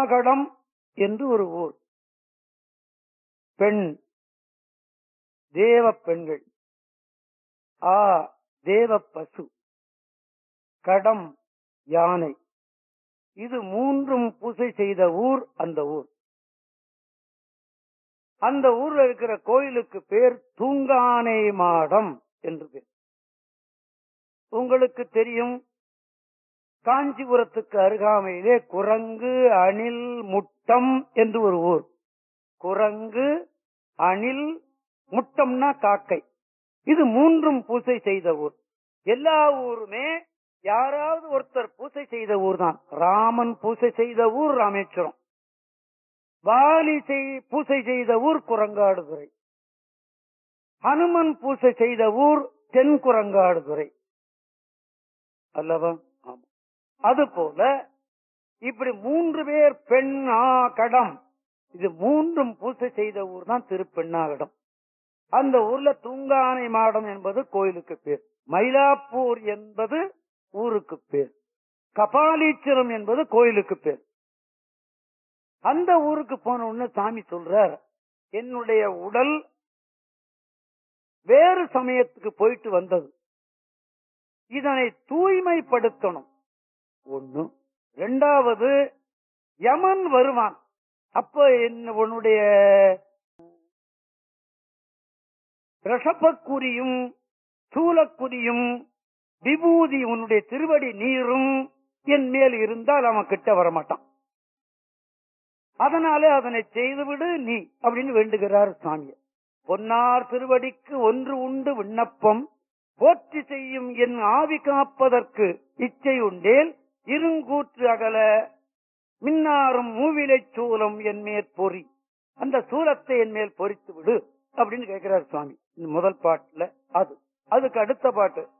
பெண்ணாகடம் என்று ஒரு ஊர் பெண் தேவ பெண்கள் ஆ தேவ பசு கடம் யானை இது மூன்றும் பூசை செய்த ஊர் அந்த ஊர் அந்த ஊர்ல இருக்கிற கோயிலுக்கு பேர் தூங்கானை மாடம் என்று பேர் உங்களுக்கு தெரியும் காஞ்சிபுரத்துக்கு அருகாமையிலே குரங்கு அணில் முட்டம் என்று ஒரு ஊர் குரங்கு அணில் முட்டம்னா காக்கை இது மூன்றும் பூசை செய்த ஊர் எல்லா ஊருமே யாராவது ஒருத்தர் பூசை செய்த ஊர் தான் ராமன் பூசை செய்த ஊர் ராமேஸ்வரம் வாலி செய்- பூசை செய்த ஊர் குரங்காடுதுறை ஹனுமன் பூசை செய்த ஊர் தென் குரங்காடுதுறை அல்லவா ஆமா அதுபோல இப்படி மூன்று பேர் பெண் ஆ கடம் இது மூன்றும் பூசை செய்த ஊர் தான் திருப்பெண்ணாகடம் அந்த ஊர்ல தூங்கானை மாடம் என்பது கோயிலுக்கு பேர் மயிலாப்பூர் என்பது ஊருக்கு பேர் கபாலீச்சரம் என்பது கோயிலுக்கு பேர் அந்த ஊருக்கு போன உடனே சாமி சொல்றார் என்னுடைய உடல் வேறு சமயத்துக்கு போயிட்டு வந்தது இதனை தூய்மைப்படுத்தணும் ஒண்ணு ரெண்டாவது யமன் வருவான் அப்ப என்ன உன்னுடைய ரிஷபக்குரியும் சூலக்குரியும் விபூதி உன்னுடைய திருவடி நீரும் என் மேல் இருந்தால் அவன் கிட்ட வரமாட்டான் அதனாலே அதனை செய்துவிடு நீ அப்படின்னு வேண்டுகிறார் சுவாமி பொன்னார் திருவடிக்கு ஒன்று உண்டு விண்ணப்பம் போற்றி செய்யும் என் ஆவி காப்பதற்கு இச்சை உண்டேல் இருங்கூற்று அகல மின்னாரும் மூவிலைச் சூலம் என் மேற் பொறி அந்த சூலத்தை என் மேல் பொறித்து விடு அப்படின்னு கேட்கிறார் சுவாமி இந்த முதல் பாட்டுல அது அதுக்கு அடுத்த பாட்டு